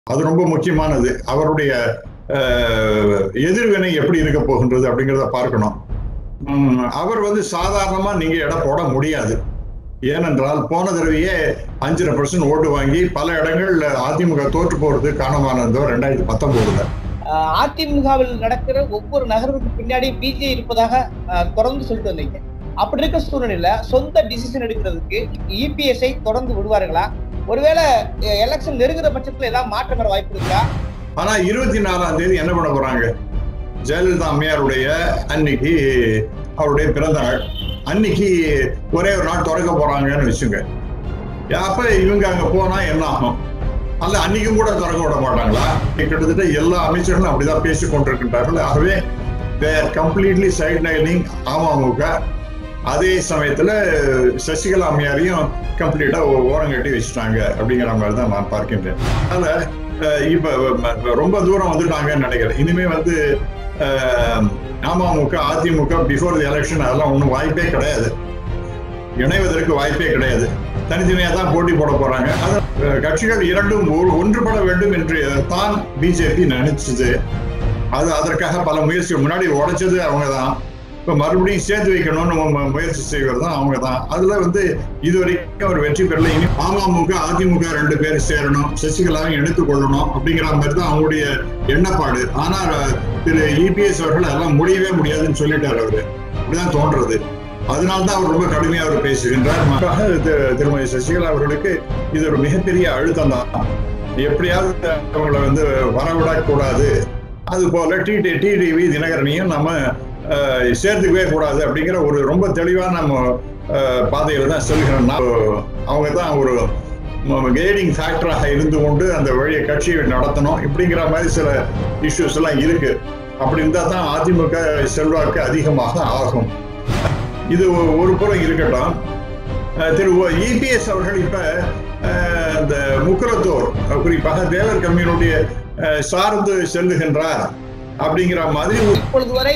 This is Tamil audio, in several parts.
அது ரொம்ப முக்கியமானது அவருடைய எதிர்வினை எப்படி இருக்க போகின்றது அப்படிங்கிறத பார்க்கணும் அவர் வந்து சாதாரணமா நீங்க இடம் போட முடியாது ஏனென்றால் போன தடவையே அஞ்சரை பர்சன்ட் ஓட்டு வாங்கி பல இடங்கள்ல அதிமுக தோற்று போறது காரணமானதோ ரெண்டாயிரத்தி பத்தொன்பதுல அதிமுகவில் நடக்கிற ஒவ்வொரு நகர்வுக்கு பின்னாடி பிஜே இருப்பதாக தொடர்ந்து சொல்லிட்டு வந்தீங்க அப்படி இருக்க சூழ்நிலையில சொந்த டிசிஷன் எடுக்கிறதுக்கு இபிஎஸ்ஐ தொடர்ந்து விடுவார்களா ஒருவேளை எலெக்ஷன் நெருங்குற பட்சத்துல ஏதாவது மாற்றம் வர வாய்ப்பு இருக்கா ஆனா இருபத்தி நாலாம் தேதி என்ன பண்ண போறாங்க ஜெயலலிதா அம்மையாருடைய அன்னைக்கு அவருடைய பிறந்த நாள் அன்னைக்கு ஒரே ஒரு நாள் திறக்க போறாங்கன்னு வச்சுங்க அப்ப இவங்க அங்க போனா என்ன ஆகும் அல்ல அன்னைக்கும் கூட திறக்க விட மாட்டாங்களா கிட்டத்தட்ட எல்லா அமைச்சர்களும் அப்படிதான் பேசி கொண்டிருக்கின்றார்கள் ஆகவே தேர் கம்ப்ளீட்லி சைட் லைனிங் அமமுக அதே சமயத்துல சசிகலா அம்மையாரையும் கம்ப்ளீட்டா ஓரம் கட்டி வச்சுட்டாங்க அப்படிங்கிற மாதிரி தான் நான் பார்க்கின்றேன் அதனால இப்ப ரொம்ப தூரம் வந்துட்டாங்கன்னு நினைக்கிறேன் இனிமே வந்து அமமுக அதிமுக பிஃபோர் தி எலெக்ஷன் அதெல்லாம் ஒன்றும் வாய்ப்பே கிடையாது இணைவதற்கு வாய்ப்பே கிடையாது தனித்தனியா தான் போட்டி போட போறாங்க கட்சிகள் இரண்டும் ஒன்றுபட வேண்டும் என்று தான் பிஜேபி நினைச்சது அது அதற்காக பல முயற்சி முன்னாடி உடைச்சது அவங்க தான் இப்ப மறுபடியும் சேர்த்து வைக்கணும்னு முயற்சி செய்வது தான் அவங்க தான் அதுல வந்து இதுவரைக்கும் அவர் வெற்றி பெறல இனி அமமுக அதிமுக ரெண்டு பேர் சேரணும் சசிகலாவையும் எடுத்துக்கொள்ளணும் அப்படிங்கிற மாதிரி தான் அவங்களுடைய எண்ணப்பாடு ஆனா திரு இபிஎஸ் அவர்கள் அதெல்லாம் முடியவே முடியாதுன்னு சொல்லிட்டாரு அவரு அப்படிதான் தோன்றது அதனால்தான் அவர் ரொம்ப கடுமையா அவர் பேசுகின்றார் திருமதி சசிகலா அவர்களுக்கு இது ஒரு மிகப்பெரிய அழுத்தம் தான் எப்படியாவது அவங்களை வந்து வரவிடக்கூடாது அது போல டி டிடிவி தினகரனையும் நம்ம சேர்த்துக்கவே கூடாது அப்படிங்கிற ஒரு ரொம்ப தெளிவான நம்ம பாதையில தான் செல்கிறோம் அவங்க தான் ஒரு கைடிங் ஃபேக்டராக இருந்து கொண்டு அந்த வழியை கட்சியை நடத்தணும் இப்படிங்கிற மாதிரி சில இஷ்யூஸ் எல்லாம் இருக்கு அப்படி இருந்தால் தான் அதிமுக செல்வாக்கு அதிகமாக ஆகும் இது ஒரு புறம் இருக்கட்டும் திரு இபிஎஸ் அவர்கள் இப்ப இந்த முக்குலத்தோர் குறிப்பாக தேவர் கம்யூனிட்டிய சார்ந்து செல்லுகின்றார் அப்படிங்கிற மாதிரி இப்பொழுது வரை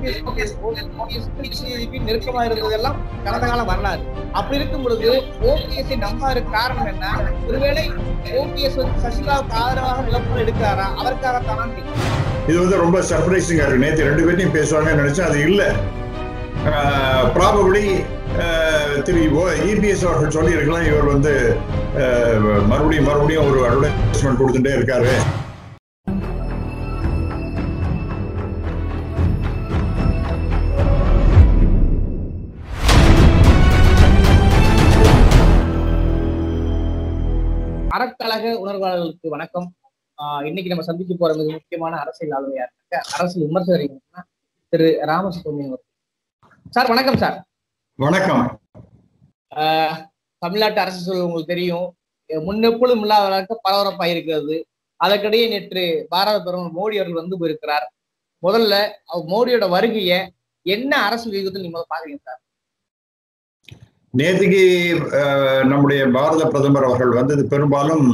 நெருக்கமா இருந்ததெல்லாம் கடந்த காலம் வரலாறு அப்படி இருக்கும் பொழுது ஓபிஎஸ்ஐ நம்பாரு காரணம் என்ன ஒருவேளை ஓபிஎஸ் வந்து சசிகலாவுக்கு ஆதரவாக நிலப்பரம் எடுக்கிறாரா அதற்காகத்தான் இது வந்து ரொம்ப சர்ப்ரைசிங்கா இருக்கு நேற்று ரெண்டு பேர்ட்டையும் பேசுவாங்கன்னு நினைச்சா அது இல்லை ப்ராபபிளி திரு இபிஎஸ் அவர்கள் சொல்லியிருக்கலாம் இவர் வந்து மறுபடியும் மறுபடியும் ஒரு அட்வர்டைஸ்மெண்ட் கொடுத்துட்டே இருக்காரு அறக்கழக உணர்வாளர்களுக்கு வணக்கம் இன்னைக்கு நம்ம சந்திக்க போற மிக முக்கியமான அரசியல் ஆளுமையா இருக்க அரசியல் விமர்சகர் திரு ராமசுப்ரமணியம் அவர்கள் சார் வணக்கம் சார் வணக்கம் தமிழ்நாட்டு அரசு சொல்ல உங்களுக்கு தெரியும் முன்னெப்பொழுதும் இல்லாத அளவுக்கு பரபரப்பா இருக்கிறது அதற்கிடையே நேற்று பாரத பிரதமர் மோடி அவர்கள் வந்து போயிருக்கிறார் முதல்ல மோடியோட வருகைய என்ன அரசு விகிதத்தில் நீங்க பாக்குறீங்க சார் நேற்றுக்கு நம்முடைய பாரத பிரதமர் அவர்கள் வந்தது பெரும்பாலும்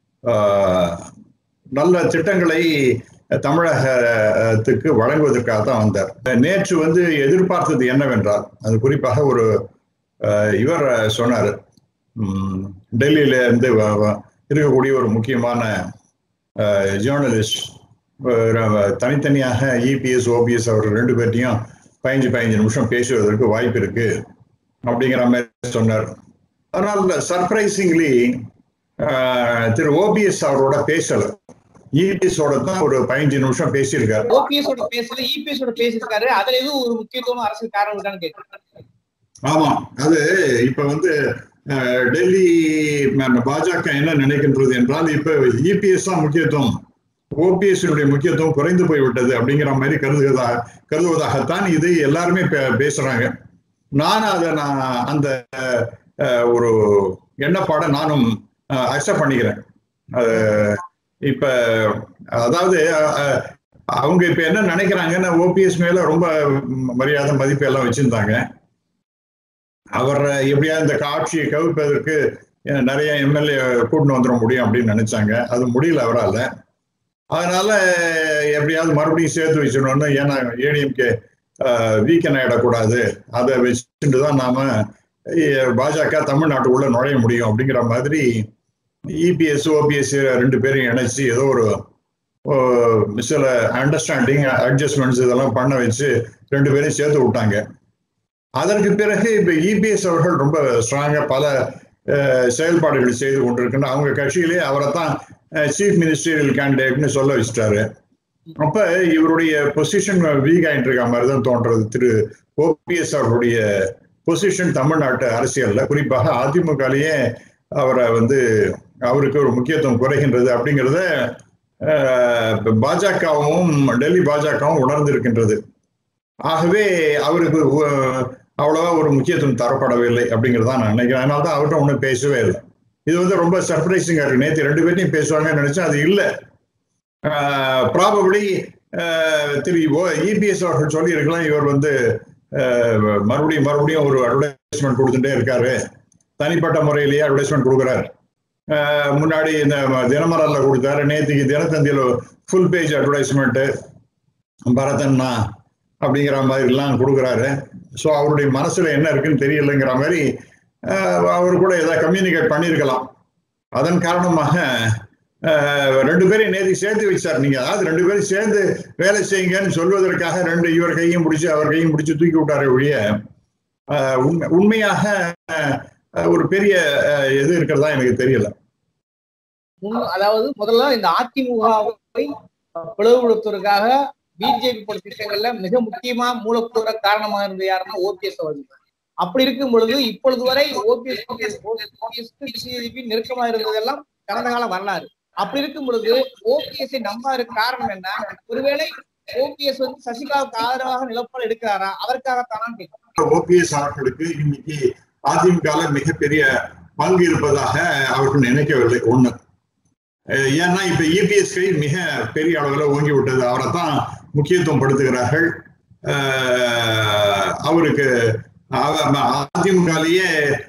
நல்ல திட்டங்களை தமிழகத்துக்கு வழங்குவதற்காக தான் வந்தார் நேற்று வந்து எதிர்பார்த்தது என்னவென்றால் அது குறிப்பாக ஒரு இவர் சொன்னார் டெல்லியில இருந்து இருக்கக்கூடிய ஒரு முக்கியமான ஜேர்னலிஸ்ட் தனித்தனியாக இபிஎஸ் ஓபிஎஸ் அவர்கள் ரெண்டு பேர்ட்டையும் பதினஞ்சு பதினஞ்சு நிமிஷம் பேசுவதற்கு வாய்ப்பு இருக்கு அப்படிங்கிற மாதிரி சொன்னார் அதனால சர்ப்ரைசிங்லி திரு ஓபிஎஸ் அவரோட பேசல இபிஎஸோட தான் ஒரு பதினஞ்சு நிமிஷம் பேசியிருக்காரு ஓபிஎஸோட பேசல இபிஎஸோட பேசியிருக்காரு அதுல எதுவும் ஒரு முக்கியத்துவம் அரசியல் காரணம் இருக்கான்னு கேட்கிறேன் ஆமா அது இப்ப வந்து டெல்லி பாஜக என்ன நினைக்கின்றது என்றால் இப்ப இபிஎஸ் தான் முக்கியத்துவம் ஓபிஎஸ் முக்கியத்துவம் குறைந்து போய்விட்டது அப்படிங்கிற மாதிரி கருதுவதாக கருதுவதாகத்தான் இது எல்லாருமே பேசுறாங்க நானும் அதை நான் அந்த ஒரு எண்ணப்பாடை நானும் அக்செப்ட் பண்ணிக்கிறேன் இப்ப அதாவது அவங்க இப்ப என்ன நினைக்கிறாங்கன்னா ஓபிஎஸ் மேல ரொம்ப மரியாதை மதிப்பு எல்லாம் வச்சிருந்தாங்க அவர் எப்படியா இந்த காட்சியை கவிப்பதற்கு நிறைய எம்எல்ஏ கூட்டிட்டு வந்துட முடியும் அப்படின்னு நினைச்சாங்க அது முடியல அவரால் அதனால எப்படியாவது மறுபடியும் சேர்த்து வச்சிடணும்னு ஏன்னா ஏடிஎம்கே வீக்கன் ஆயிடக்கூடாது அதை வச்சுட்டு தான் நாம பாஜக தமிழ்நாட்டுக்குள்ள நுழைய முடியும் அப்படிங்கிற மாதிரி இபிஎஸ் ஓபிஎஸ் ரெண்டு பேரையும் இணைச்சு ஏதோ ஒரு ஓ, சில அண்டர்ஸ்டாண்டிங் அட்ஜஸ்ட்மெண்ட்ஸ் இதெல்லாம் பண்ண வச்சு ரெண்டு பேரையும் சேர்த்து விட்டாங்க அதற்கு பிறகு இப்ப இபிஎஸ் அவர்கள் ரொம்ப ஸ்ட்ராங்கா பல அஹ், செயல்பாடுகள் செய்து கொண்டிருக்கின்ற அவங்க கட்சியிலே அவரை தான் சீஃப் மினிஸ்டரியல் கேண்டிடேட்னு சொல்ல வச்சுட்டாரு அப்ப இவருடைய பொசிஷன் வீக் ஆயிட்டு இருக்க மாதிரி தான் தோன்றது திரு ஓபிஎஸ் அவருடைய பொசிஷன் தமிழ்நாட்டு அரசியல்ல குறிப்பாக அதிமுகலேயே அவரை வந்து அவருக்கு ஒரு முக்கியத்துவம் குறைகின்றது அப்படிங்கிறத அஹ், பாஜகவும் டெல்லி பாஜகவும் உணர்ந்திருக்கின்றது ஆகவே அவருக்கு அஹ், அவ்வளவா ஒரு முக்கியத்துவம் தரப்படவில்லை அப்படிங்கிறதா நான் நினைக்கிறேன் அதனால தான் அவர்கிட்ட ஒன்றும் பேசவே இல்லை இது வந்து ரொம்ப சர்ப்ரைசிங்கா இருக்கு நேற்று ரெண்டு பேர்த்தையும் பேசுவாங்கன்னு நினைச்சா அது இல்லை ப்ராபபிளி திரு இபிஎஸ் அவர்கள் சொல்லி இருக்கலாம் இவர் வந்து அஹ், மறுபடியும் மறுபடியும் ஒரு அட்வர்டைஸ்மெண்ட் கொடுத்துட்டே இருக்காரு தனிப்பட்ட முறையிலேயே அட்வர்டைஸ்மெண்ட் கொடுக்குறாரு அஹ், முன்னாடி இந்த தினமலர்ல கொடுத்தாரு நேற்றுக்கு தினத்தந்தியில் ஃபுல் பேஜ் அட்வர்டைஸ்மெண்ட்டு பரதன்னா அப்படிங்கிற மாதிரி எல்லாம் கொடுக்குறாரு ஸோ அவருடைய மனசுல என்ன இருக்குன்னு தெரியலைங்கிற மாதிரி அஹ், அவர் கூட ஏதாவது கம்யூனிகேட் பண்ணியிருக்கலாம் அதன் காரணமாக அஹ், ரெண்டு பேரையும் நேற்று சேர்த்து வச்சார் நீங்க அதாவது ரெண்டு பேரும் சேர்ந்து வேலை செய்யுங்கன்னு சொல்வதற்காக ரெண்டு இவர் கையும் பிடிச்சி அவர் கையும் பிடிச்சி தூக்கி விட்டாரே ஒழிய அஹ், உண்மை உண்மையாக அஹ், ஒரு பெரிய அஹ், இது இருக்கிறதா எனக்கு தெரியல உண்மை- அதாவது முதல்ல இந்த அதிமுகவை பிளவுபடுத்துவதற்காக பிஜேபி போட திட்டங்கள்ல மிக முக்கியமா மூலக்கூற காரணமா இருந்த யாருன்னா ஓபிஎஸ் அவர்கள் அப்படி இருக்கும் பொழுது இப்பொழுது வரை ஓபிஎஸ் ஓபிஎஸ்க்கு பிஜேபி நெருக்கமா இருந்ததெல்லாம் கடந்த கால வரலாறு அப்படி இருக்கும் பொழுது ஓபிஎஸ்ஐ நம்பாத காரணம் என்ன ஒருவேளை ஓபிஎஸ் வந்து சசிகலாவுக்கு ஆதரவாக நிலப்பாடு எடுக்கிறாரா அதற்காகத்தானான்னு கேட்கிறேன் ஓபிஎஸ் அவர்களுக்கு இன்னைக்கு அதிமுக மிகப்பெரிய பங்கு இருப்பதாக அவர்கள் நினைக்கவில்லை ஒண்ணு அஹ் ஏன்னா இப்ப இபிஎஸ் கை மிக பெரிய அளவில் ஓங்கி விட்டது அவரை தான் முக்கியத்துவம் படுத்துகிறார்கள் அஹ் அவருக்கு அதிமுகலேயே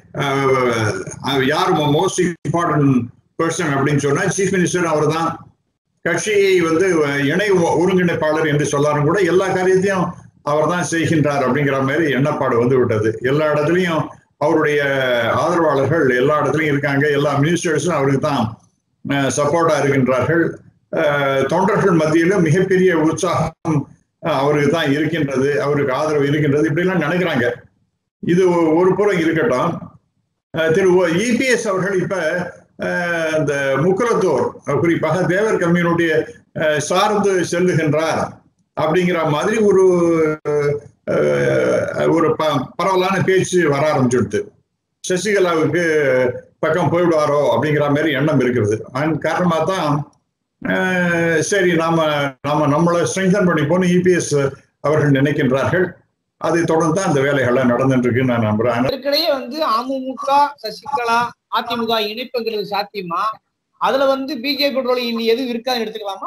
யார் மோஸ்ட் இம்பார்ட்டன்ட் பர்சன் அப்படின்னு சொன்னா சீஃப் மினிஸ்டர் அவர் தான் கட்சியை வந்து இணை ஒருங்கிணைப்பாளர் என்று சொல்லாரும் கூட எல்லா காரியத்தையும் அவர் தான் செய்கின்றார் அப்படிங்கிற மாதிரி எண்ணப்பாடு வந்து விட்டது எல்லா இடத்துலையும் அவருடைய ஆதரவாளர்கள் எல்லா இடத்துலையும் இருக்காங்க எல்லா மினிஸ்டர்ஸும் அவருக்கு தான் சப்போர்ட்டா இருக்கின்றார்கள் அஹ், தொண்டர்கள் மத்தியிலும் மிகப்பெரிய உற்சாகம் அஹ், அவருக்கு தான் இருக்கின்றது அவருக்கு ஆதரவு இருக்கின்றது இப்படிலாம் நினைக்கிறாங்க இது ஒ- ஒரு புறம் இருக்கட்டும் அஹ், திரு இபிஎஸ் அவர்கள் இப்ப அஹ், இந்த முக்குலத்தோர் அஹ், குறிப்பாக தேவர் கம்யூனிட்டியை அஹ், சார்ந்து செல்லுகின்றார் அப்படிங்கிற மாதிரி ஒரு அஹ், ஒரு ப- பரவலான பேச்சு வர ஆரம்பிச்சுடுது சசிகலாவுக்கு பக்கம் போயிடுவாரோ அப்படிங்கிற மாதிரி எண்ணம் இருக்கிறது அதன் காரணமா தான் அஹ், சரி நாம நாம நம்மளை ஸ்ட்ரெங்தன் பண்ணிப்போன்னு இபிஎஸ் அவர்கள் நினைக்கின்றார்கள் அதை தொடர்ந்து தான் அந்த வேலைகள்லாம் நடந்துட்டு இருக்குன்னு நான் நம்புறேன் இதற்கிடையே வந்து அமமுக சசிகலா அதிமுக இணைப்புங்கிறது சாத்தியமா அதுல வந்து பிஜேபி இனி எதுவும் இருக்காதுன்னு எடுத்துக்கலாமா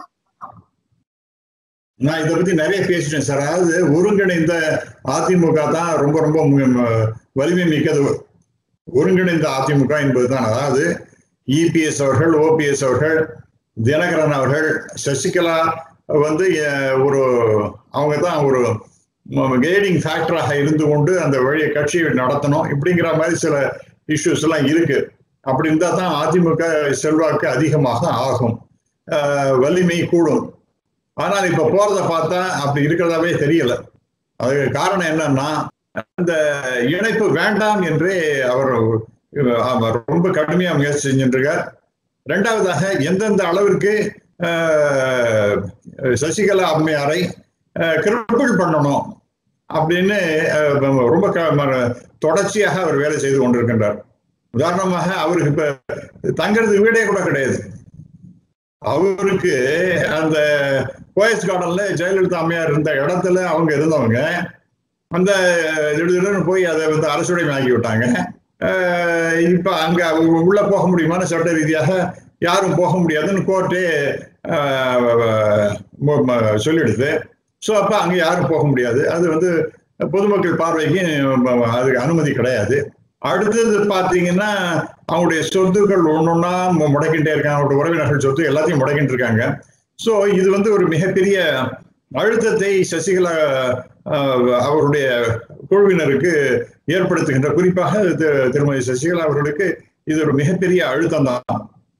நான் இதை பத்தி நிறைய பேசிட்டேன் சார் அதாவது ஒருங்கிணைந்த அதிமுக தான் ரொம்ப ரொம்ப மு- ம- வலிமை மிக்கது ஒருங்கிணைந்த அதிமுக என்பதுதான் அதாவது இபிஎஸ் அவர்கள் ஓபிஎஸ் அவர்கள் தினகரன் அவர்கள் சசிகலா வந்து அஹ், ஒரு அவங்க தான் ஒரு கைடிங் ஃபேக்டராக இருந்து கொண்டு அந்த வழியை கட்சியை நடத்தணும் இப்படிங்கிற மாதிரி சில இஷ்யூஸ் எல்லாம் இருக்கு அப்படி இருந்தா தான் அதிமுக செல்வாக்கு அதிகமாக ஆகும் அஹ், வலிமை கூடும் ஆனால் இப்ப போறத பார்த்தா அப்படி இருக்கிறதாவே தெரியல அதுக்கு காரணம் என்னன்னா அந்த இணைப்பு வேண்டாம் என்றே அவர் அவர் ரொம்ப கடுமையா முயற்சி செஞ்சுட்டு இருக்கார் ரெண்டாவதாக எந்தெந்த அளவிற்கு அஹ், சசிகலா அம்மையாரை கிரிப்பிள் பண்ணணும் அப்படின்னு அஹ், ரொம்ப க- ம- தொடர்ச்சியாக அவர் வேலை செய்து கொண்டிருக்கின்றார் உதாரணமாக அவருக்கு இப்ப தங்கிறது வீடே கூட கிடையாது அவருக்கு அந்த போயஸ் கார்டன்ல ஜெயலலிதா அம்மையார் இருந்த இடத்துல அவங்க இருந்தவங்க அந்த திடீர்னு போய் அதை வந்து அரசுடைமை ஆக்கி விட்டாங்க அஹ் இப்ப அங்க அவங்க உள்ள போக முடியுமான சட்ட ரீதியாக யாரும் போக முடியாதுன்னு கோர்ட்டே சொல்லிடுது ஸோ அப்ப அங்க யாரும் போக முடியாது அது வந்து பொதுமக்கள் பார்வைக்கு ம- அதுக்கு அனுமதி கிடையாது அடுத்தது பாத்தீங்கன்னா அவங்களுடைய சொத்துக்கள் ஒன்னொன்னா முடக்கிட்டே இருக்காங்க அவருடைய உறவினர்கள் சொத்து எல்லாத்தையும் முடக்கிட்டு இருக்காங்க ஸோ இது வந்து ஒரு மிகப்பெரிய அழுத்தத்தை சசிகலா ஆஹ், அவருடைய குழுவினருக்கு ஏற்படுத்துகின்ற குறிப்பாக தி- திருமதி சசிகலா அவர்களுக்கு இது ஒரு மிகப்பெரிய அழுத்தம் தான்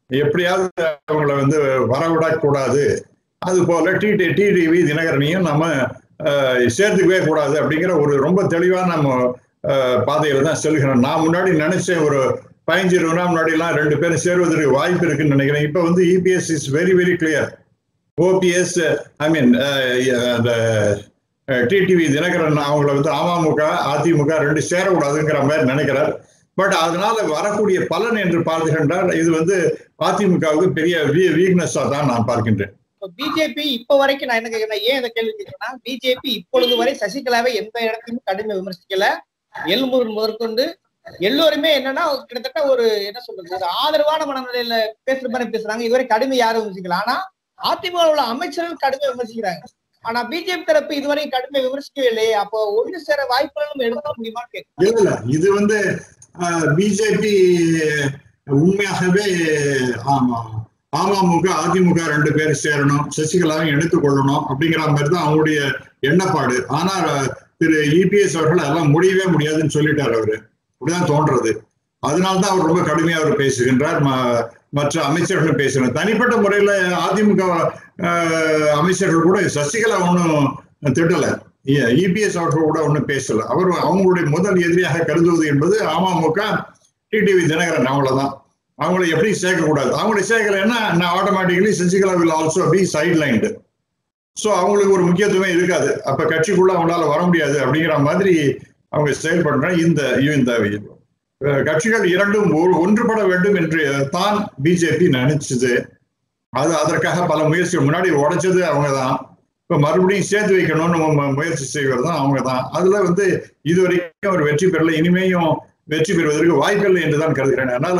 எப்படியாவது அவங்கள வந்து வரவிடக்கூடாது அது போல டி டிடிவி தினகரனையும் நம்ம சேர்த்துக்கவே கூடாது அப்படிங்கிற ஒரு ரொம்ப தெளிவான நம்ம பாதையில தான் செல்கிறோம் நான் முன்னாடி நினைச்சேன் ஒரு பதினஞ்சு இருபது நாள் முன்னாடி எல்லாம் ரெண்டு பேரும் சேருவதற்கு வாய்ப்பு இருக்குன்னு நினைக்கிறேன் இப்போ வந்து EPS is very very clear OPS I mean அந்த டிடிவி தினகரன் அவங்கள வந்து அமமுக அதிமுக ரெண்டு சேரக்கூடாதுங்கிற மாதிரி நினைக்கிறார் பட் அதனால வரக்கூடிய பலன் என்று பார்த்துகின்றால் இது வந்து அதிமுகவுக்கு பெரிய வீக்னஸா தான் நான் பார்க்கின்றேன் பிஜேபி இப்ப வரைக்கும் நான் என்ன கேட்கிறேன் ஏன் இந்த கேள்வி கேட்கிறேன்னா பிஜேபி இப்பொழுது வரை சசிகலாவை எந்த இடத்தையும் கடுமை விமர்சிக்கல எல்முருகன் முதற்கொண்டு எல்லோருமே என்னன்னா கிட்டத்தட்ட ஒரு என்ன சொல்றது ஒரு ஆதரவான மனநிலையில பேசுற மாதிரி பேசுறாங்க இதுவரை கடுமை யாரும் விமர்சிக்கல ஆனா அதிமுக உள்ள அமைச்சர்கள் கடுமை விமர்சிக்கிறாங்க ஆனா பிஜேபி தரப்பு இதுவரை கடுமை விமர்சிக்கவே இல்லையே அப்போ ஒன்று சேர வாய்ப்புகளும் எடுக்க முடியுமா இல்ல இது வந்து பிஜேபி உண்மையாகவே ஆமா அமமுக அதிமுக ரெண்டு பேர் சேரணும் சசிகலாவும் எடுத்துக்கொள்ளணும் அப்படிங்கிற மாதிரி தான் அவங்களுடைய எண்ணப்பாடு ஆனா திரு இபிஎஸ் அவர்கள் அதெல்லாம் முடியவே முடியாதுன்னு சொல்லிட்டார் அவரு அப்படிதான் தோன்றது அதனால்தான் அவர் ரொம்ப கடுமையா அவர் பேசுகின்றார் மற்ற அமைச்சர்கள் பேசுகிறார் தனிப்பட்ட முறையில அதிமுக அமைச்சர்கள் கூட சசிகலா ஒன்றும் திட்டல இபிஎஸ் அவர்கள் கூட ஒன்றும் பேசல அவர் அவங்களுடைய முதல் எதிரியாக கருதுவது என்பது அமமுக டிடிவி தினகரன் அவ்வளவுதான் அவங்கள எப்படி சேர்க்கக்கூடாது அவங்களை சேர்க்கலைன்னா நான் automatically Sasikala will also be sidelined so அவங்களுக்கு ஒரு முக்கியத்துவமே இருக்காது அப்ப கட்சிக்குள்ள அவங்களால வர முடியாது அப்படிங்கிற மாதிரி அவங்க செயல்படுற இந்த இந்த கட்சிகள் இரண்டும் ஒன்றுபட வேண்டும் என்று தான் பிஜேபி நினைச்சது அது அதற்காக பல முயற்சிகள் முன்னாடி உடைச்சது அவங்க தான் இப்போ மறுபடியும் சேர்த்து வைக்கணும்னு முயற்சி செய்வது தான் அவங்க தான் அதுல வந்து இதுவரைக்கும் அவர் வெற்றி பெறல இனிமேயும் வெற்றி பெறுவதற்கு வாய்ப்பில்லை என்று தான் கருதுகிறேன் அதனால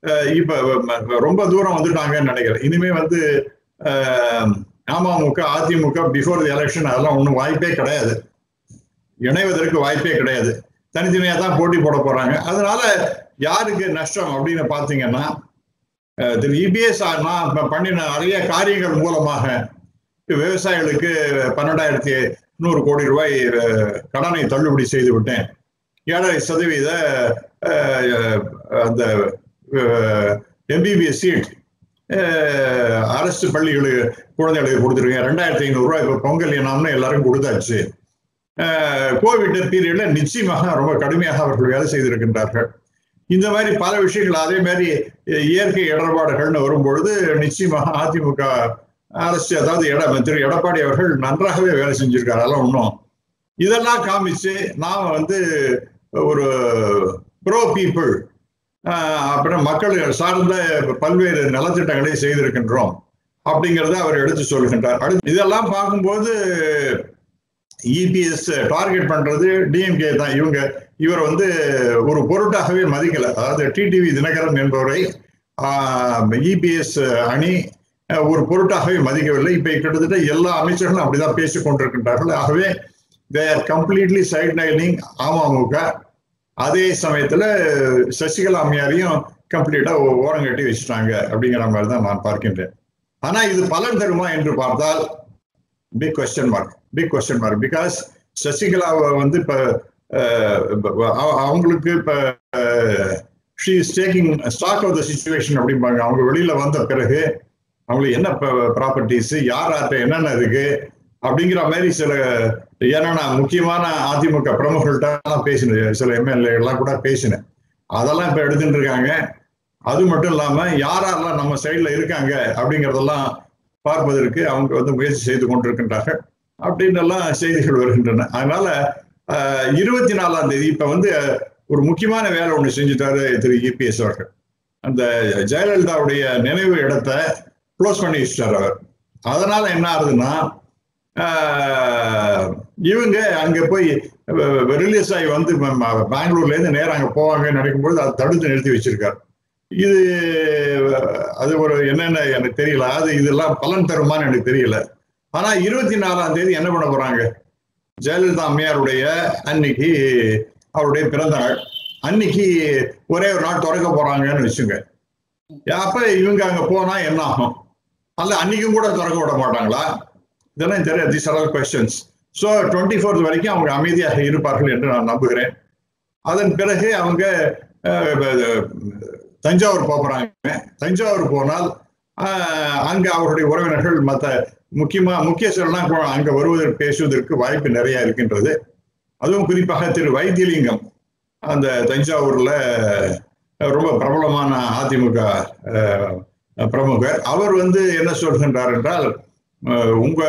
இப்ப ரொம்ப தூரம் வந்துட்டாங்கன்னு நினைக்கிறேன் இனிமே வந்து அமமுக அதிமுக பிஃபோர் தி எலெக்ஷன் அதெல்லாம் ஒன்றும் வாய்ப்பே கிடையாது இணைவதற்கு வாய்ப்பே கிடையாது தனித்தனியா தான் போட்டி போட போறாங்க அதனால யாருக்கு நஷ்டம் அப்படின்னு பாத்தீங்கன்னா திரு இபிஎஸ் நான் பண்ணின நிறைய காரியங்கள் மூலமாக விவசாயிகளுக்கு பன்னெண்டாயிரத்தி நூறு கோடி ரூபாய் கடனை தள்ளுபடி செய்து விட்டேன் ஏழரை சதவீத அந்த எம்பிபிஎஸ் சீட் அரசு பள்ளிகளுக்கு குழந்தைகளுக்கு கொடுத்துருக்கேன் ரெண்டாயிரத்தி ஐநூறு ரூபாய் இப்போ பொங்கல் இனாம்னு எல்லாரும் கொடுத்தாச்சு கோவிட் பீரியட்ல நிச்சயமாக ரொம்ப கடுமையாக அவர்கள் வேலை செய்திருக்கின்றார்கள் இந்த மாதிரி பல விஷயங்கள் அதே மாதிரி இயற்கை இடர்பாடுகள்னு வரும்பொழுது நிச்சயமாக அதிமுக அரசு அதாவது எட திரு எடப்பாடி அவர்கள் நன்றாகவே வேலை செஞ்சிருக்காரு அதெல்லாம் ஒன்றும் இதெல்லாம் காமிச்சு நாம் வந்து ஒரு ப்ரோ பீப்புள் அப்புறம் மக்கள் சார்ந்த பல்வேறு நலத்திட்டங்களை செய்திருக்கின்றோம் அப்படிங்கிறத அவர் எடுத்து சொல்கின்றார் அடுத்து இதெல்லாம் பார்க்கும்போது இபிஎஸ் டார்கெட் பண்றது டிஎம்கே தான் இவங்க இவர் வந்து ஒரு பொருட்டாகவே மதிக்கல அதாவது டிடிவி தினகரன் என்பவரை இபிஎஸ் அணி ஒரு பொருட்டாகவே மதிக்கவில்லை இப்ப கிட்டத்தட்ட எல்லா அமைச்சர்களும் அப்படிதான் பேசிக் கொண்டிருக்கின்றார்கள் ஆகவே they are completely sidelining அமமுக அதே சமயத்துல சசிகலா அம்மையாரையும் கம்ப்ளீட்டா ஓரம் கட்டி வச்சுட்டாங்க அப்படிங்கிற மாதிரி தான் நான் பார்க்கின்றேன் ஆனா இது பலன் தருமா என்று பார்த்தால் big question mark big question mark because சசிகலாவை வந்து இப்ப அவங்களுக்கு இப்ப she is taking stock of the situation அப்படிம்பாங்க அவங்க வெளியில வந்த பிறகு அவங்களுக்கு என்ன ப்ராப்பர்ட்டிஸ் யார் யார்கிட்ட என்னென்ன இருக்கு அப்படிங்கிற மாதிரி சில ஏன்னா நான் முக்கியமான அதிமுக பிரமுகர்கள்ட்ட பேசினேன் சில எம்எல்ஏ எல்லாம் கூட பேசினேன் அதெல்லாம் இப்ப எடுத்துட்டு இருக்காங்க அது மட்டும் இல்லாம யாரெல்லாம் நம்ம சைட்ல இருக்காங்க அப்படிங்கறதெல்லாம் பார்ப்பதற்கு அவங்க வந்து முயற்சி செய்து கொண்டிருக்கின்றார்கள் அப்படின்னு எல்லாம் செய்திகள் வருகின்றன அதனால இருபத்தி நாலாம் தேதி இப்ப வந்து ஒரு முக்கியமான வேலை ஒண்ணு செஞ்சுட்டாரு திரு இபிஎஸ் அவர்கள் அந்த ஜெயலலிதாவுடைய நினைவு இடத்த க்ளோஸ் பண்ணி வச்சுட்டார் அவர் அதனால என்ன ஆகுதுன்னா இவங்க அங்க போய் ரிலீஸ் ஆகி வந்து பெங்களூர்ல இருந்து நேரம் அங்க போவாங்கன்னு நினைக்கும்போது அதை தடுத்து நிறுத்தி வச்சிருக்காரு இது அது ஒரு என்னென்ன எனக்கு தெரியல அது இதெல்லாம் பலன் தருமான்னு எனக்கு தெரியல ஆனா இருபத்தி நாலாம் தேதி என்ன பண்ண போறாங்க ஜெயலலிதா அம்மையாருடைய அன்னைக்கு அவருடைய பிறந்த நாள் அன்னைக்கு ஒரே ஒரு நாள் திறக்க போறாங்கன்னு வச்சுங்க அப்ப இவங்க அங்க போனா என்ன ஆகும் அல்ல அன்னைக்கும் கூட திறக்க விட மாட்டாங்களா இதெல்லாம் தெரியாது this are all questions so twenty fourth வரைக்கும் அவங்க அமைதியாக இருப்பார்கள் என்று நான் நம்புகிறேன் அதன் பிறகு அவங்க தஞ்சாவூர் போறாங்க தஞ்சாவூர் போனால் ஆஹ், அங்க அவருடைய உறவினர்கள் மற்ற முக்கியமா முக்கியஸ்தரெல்லாம் கொ- அங்க வருவதற்கு பேசுவதற்கு வாய்ப்பு நிறைய இருக்கின்றது அதுவும் குறிப்பாக திரு வைத்தியலிங்கம் அந்த தஞ்சாவூர்ல ரொம்ப பிரபலமான அதிமுக அஹ், பிரமுகர் அவர் வந்து என்ன சொல்கின்றார் என்றால் அஹ், உங்க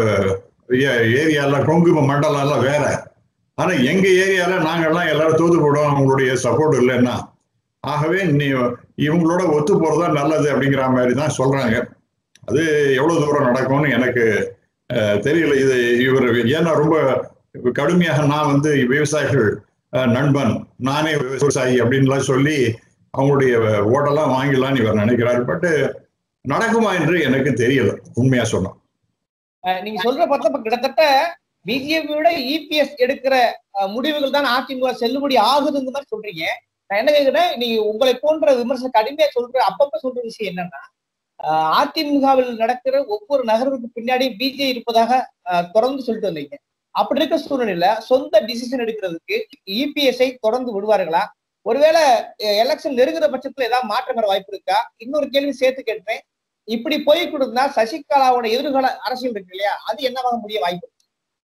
ஏ- ஏரியால கொங்கு மண்டலம் எல்லாம் வேற ஆனா எங்க ஏரியால நாங்கெல்லாம் எல்லாரும் தோது போடுவோம் அவங்களுடைய சப்போர்ட் இல்லைன்னா ஆகவே நீ இவங்களோட ஒத்து போறதா நல்லது அப்படிங்கிற மாதிரி தான் சொல்றாங்க அது எவ்வளவு தூரம் நடக்கும்னு எனக்கு அஹ், தெரியல இது இவர் ஏன்னா ரொம்ப கடுமையாக நான் வந்து விவசாயிகள் அஹ், நண்பன் நானே விவசாயி அப்படின்லாம் சொல்லி அவங்களுடைய ஓட்டெல்லாம் வாங்கிடலாம்னு இவர் நினைக்கிறார் பட் நடக்குமா என்று எனக்கு தெரியல உண்மையா சொன்னா அஹ் நீங்க சொல்ற பார்த்தா இப்ப கிட்டத்தட்ட பிஜேபியோட இபிஎஸ் எடுக்கிற அஹ், முடிவுகள் தான் அதிமுக செல்லுபடி ஆகுதுங்க மாதிரி சொல்றீங்க நான் என்ன கேக்குறேன் நீங்க உங்களை போன்ற விமர்சனம் கடுமையா சொல்ற அப்பப்ப சொல்ற விஷயம் என்னன்னா அஹ், அதிமுகவில் நடக்கிற ஒவ்வொரு நகர்வுக்கு பின்னாடி பிஜே இருப்பதாக அஹ், தொடர்ந்து சொல்லிட்டு வந்தீங்க அப்படி இருக்க சூழ்நிலையில சொந்த டிசிஷன் எடுக்கிறதுக்கு இபிஎஸ்ஐ தொடர்ந்து விடுவார்களா ஒருவேளை எலெக்ஷன் நெருங்குற பட்சத்துல ஏதாவது மாற்றம் வர வாய்ப்பு இருக்கா இன்னொரு கேள்வி சேர்த்து கேட்பேன் இப்படி போய் கொடுத்தா சசிகலாவோட எதிர்கால அரசியல் இருக்கு இல்லையா அது என்னவாக முடிய வாய்ப்பு இருக்கு?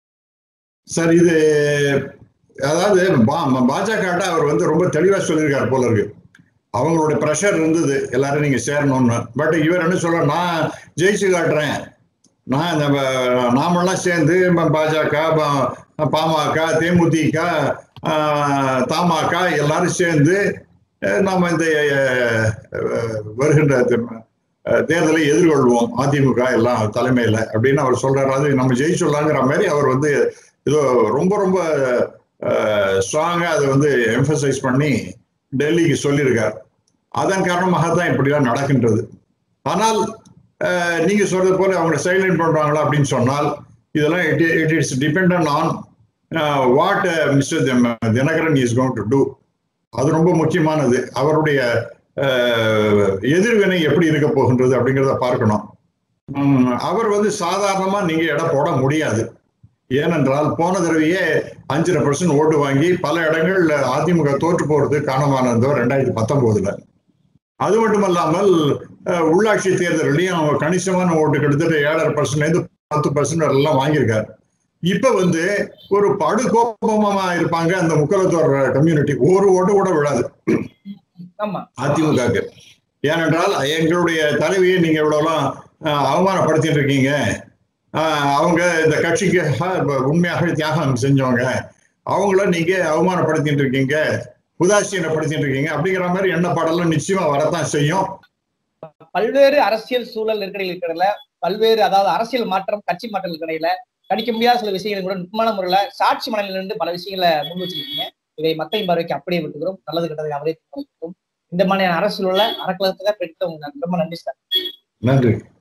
சார் இது அதாவது பா- பாஜக அவர் வந்து ரொம்ப தெளிவா சொல்லியிருக்காரு போல இருக்கு அவங்களோட ப்ரெஷர் இருந்தது எல்லாரும் நீங்க சேரணும்னு பட் இவர் என்ன சொல்ற நான் ஜெயிச்சு காட்டுறேன் நான் இந்த ப- நாமெல்லாம் சேர்ந்து ப- பாஜக ப- பாமக தேமுதிக ஆஹ், தமாக எல்லாரும் சேர்ந்து அஹ், நாம இந்த அஹ், வருகின்ற தே- அஹ், தேர்தலை எதிர்கொள்வோம் அதிமுக எல்லாம் தலைமையில அப்படின்னு அவர் சொல்றாரு அது நம்ம ஜெயிச்சுடலாங்கிற மாதிரி அவர் வந்து ஏதோ ரொம்ப ரொம்ப ஸ்ட்ராங்கா அதை வந்து எம்பசைஸ் பண்ணி டெல்லிக்கு சொல்லியிருக்கார் அதன் காரணமாக தான் இப்படிலாம் நடக்கின்றது ஆனால் அஹ், நீங்க சொல்றது போல அவங்க சைலண்ட் பண்றாங்களா அப்படின்னு சொன்னால் இதெல்லாம் it it it's depend on what mister Dhinakaran is going to do அது ரொம்ப முக்கியமானது அவருடைய அஹ், எதிர்வினை எப்படி இருக்க போகின்றது அப்படிங்கிறத பார்க்கணும் உம், அவர் வந்து சாதாரணமா நீங்க எடை போட முடியாது ஏனென்றால் போன தடவையே அஞ்சரை பர்சன்ட் ஓட்டு வாங்கி பல இடங்கள்ல அதிமுக தோற்று போறது காரணமானதோ ரெண்டாயிரத்தி பத்தொன்பதுல அது மட்டுமல்லாமல் அஹ், உள்ளாட்சி தேர்தலையும் அவங்க கணிசமான ஓட்டு கிட்டத்தட்ட ஏழரை பர்சன்ட்லேருந்து பத்து பர்சன்ட் எல்லாம் வாங்கியிருக்காரு இப்ப வந்து ஒரு படுகோபமா இருப்பாங்க அந்த முக்கலத்தோர் கம்யூனிட்டி ஒரு ஓட்டு கூட விழாது ஆமா அதிமுகக்கு ஏனென்றால் எங்களுடைய தலைவியை நீங்க இவ்வளவுலாம் அஹ், அவமானப்படுத்திட்டு இருக்கீங்க அஹ், அவங்க இந்த கட்சிக்கு அஹ், உண்மையாக தியாகம் செஞ்சவங்க அவங்கள நீங்க அவமானப்படுத்திட்டு இருக்கீங்க உதாசீனப்படுத்திட்டு இருக்கீங்க அப்படிங்கிற மாதிரி எண்ணப்பாடெல்லாம் நிச்சயமா வரத்தான் செய்யும் பல்வேறு அரசியல் சூழல் நெருக்கடிகள் இருக்கிறதுல பல்வேறு அதாவது அரசியல் மாற்றம் கட்சி மாற்றங்களுக்கு இடையில கணிக்க முடியாத சில விஷயங்கள் கூட நுட்பமான முறையில சாட்சி மனநிலையில இருந்து பல விஷயங்களை முன் வச்சிருக்கீங்க இதை மக்களின் பார்வைக்கு அப்படியே விட்டுக்கிறோம் நல்லது கெட்டதை அவரே தீர்மானிக்கிறோம். இந்த மாதிரியான அரசியல் உள்ள அறக்கலத்துக்காக பெற்று உங்களுக்கு ரொம்ப நன்றி சார் நன்றி